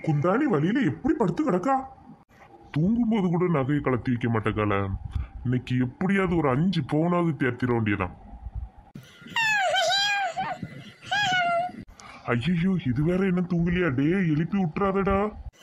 குந்தாணி வழியில எப்படி படுத்து கிடக்கா தூங்கும்போது கூட நகையை கலத்தி வைக்க மாட்டேக்கால இன்னைக்கு எப்படியாவது ஒரு அஞ்சு பவுனாவது தேர்த்திட வேண்டியதான் ஐயோ இது வேற என்ன தூங்கலையா டே எழுப்பி விட்டுறாதடா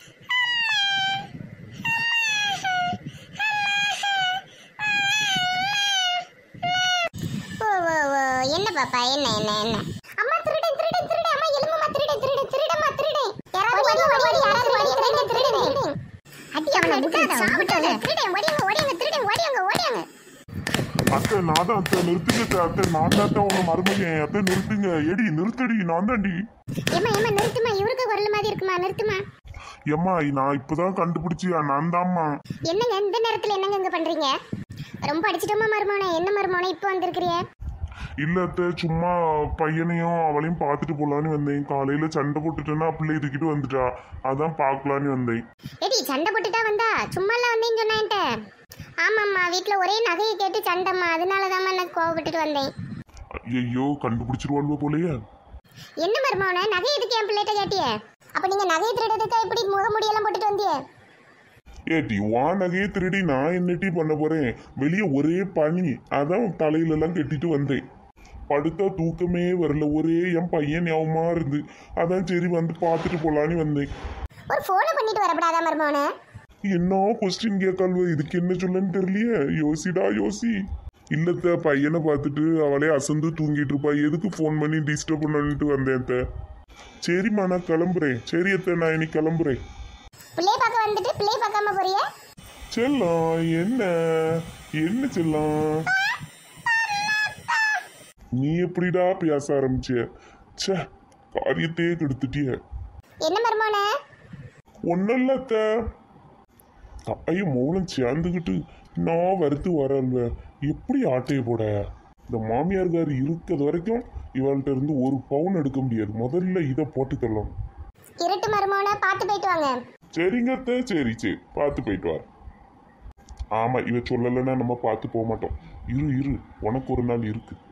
ஓ ஓ ஓ என்ன பாப்பா என்ன என்ன என்ன அம்மா திருடன் திருடன் திருடன் அம்மா எலும்புமா திருடன் திருடன் திருடம்மா திருடன் யாராவது ஓடி ஓடி யாராவது ஓடி திருடன் திருடன் அடி அவனை விட்டாத சாப்பிட்டாத திருடன் ஓடிங்க ஓடிங்க திருடன் ஓடிங்க ஓடிங்க அத்தை நான் தான் அத்தை நிறுத்துங்க அத்தை. அத்தை நான் தான் அத்தை உங்க மருமகன் அத்தை நிறுத்துங்க எடி நிறுத்தடி நான் தான்டி ஏம்மா ஏம்மா நிறுத்துமா இவருக்கு குரல் மாதிரி இருக்குமா நிறுத்துமா எம்மா நான் இப்பதான் கண்டுபிடிச்சியா நான் தான்மா என்னங்க இந்த நேரத்துல என்னங்க இங்க பண்றீங்க ரொம்ப அடிச்சிட்டோமா மருமவனே என்ன மருமவனே இப்போ வந்திருக்கிறிய இல்ல அத்தை சும்மா பையனையும் அவளையும் பார்த்துட்டு போலான்னு வந்தேன் காலையில சண்டை போட்டுட்டேன்னா பிள்ளை இதுக்கிட்டு வந்துட்டா அதான் பார்க்கலான்னு வந்தேன் ஏடி சண்டை போட்டுட்டா வந்தா சும்மா எல்லாம் வந்தேன்னு சொன்னேன்ட்ட ஆமாம்மா வீட்ல ஒரே நகையை கேட்டு சண்டைம்மா அதனால தான் நான் கோவப்பட்டுட்டு வந்தேன் ஐயோ கண்டுபிடிச்சிருவாள்வ போலயே என்ன மருமவனே நகை எதுக்கு என் பிள்ளைகிட்ட கேட்டிய அப்ப நீங்க நகையை திருடுறதுக்கு இப்படி முகமுடியெல்லாம் போட்டுட்டு வந்தியே ஏட்டி வா நகையை திருடி நான் என்னட்டி பண்ண போறேன் வெளியே ஒரே பனி அதான் தலையில எல்லாம் கட்டிட்டு வந்தேன் படுத்தா தூக்கமே வரல ஒரே என் பையன் ஞாபகமா இருந்து அதான் சரி வந்து பார்த்துட்டு போலான்னு வந்தேன் ஒரு ஃபோனை பண்ணிட்டு வரப்படாதா மருமவனே என்ன கொஸ்டின் கேட்கால்வ இதுக்கு என்ன சொல்லன்னு தெரியலையே யோசிடா யோசி இல்லத்த பையனை பார்த்துட்டு அவளே அசந்து தூங்கிட்டு இருப்பா எதுக்கு ஃபோன் பண்ணி டிஸ்டர்ப் பண்ணணுன்ட்டு வந்தேன் அத்தை சரிம்மா நான் கிளம்புறேன் சரி அத்தை நான் இன்னைக்கு கிளம்புறேன் பிள்ளைய பார்க்க வந்துட்டு பிள்ளைய பார்க்காம போறிய செல்லம் என்ன என்ன செல்லம் நீ எப்படிடா பேச ஆரம்பிச்ச ச்சே காரியத்தையே கெடுத்துட்டிய என்ன மருமவனே ஒன்னும் இல்ல அத்தை தாயும் மௌனம் சேர்ந்துக்கிட்டு நான் வருத்து வரல்வ எப்படி ஆட்டைய போட இந்த மாமியார்கார் இருக்கிறது வரைக்கும் இவள்கிட்ட இருந்து ஒரு பவுன் எடுக்க முடியாது முதல்ல இதை போட்டு தள்ளணும் இருட்டு மருமவனே பார்த்து போயிட்டு வாங்க சரிங்க அத்தை சரி சரி பார்த்து போயிட்டு வா ஆமா இவ சொல்லலைன்னா நம்ம பார்த்து போக மாட்டோம் இரு இரு உனக்கு ஒரு நாள் இருக்கு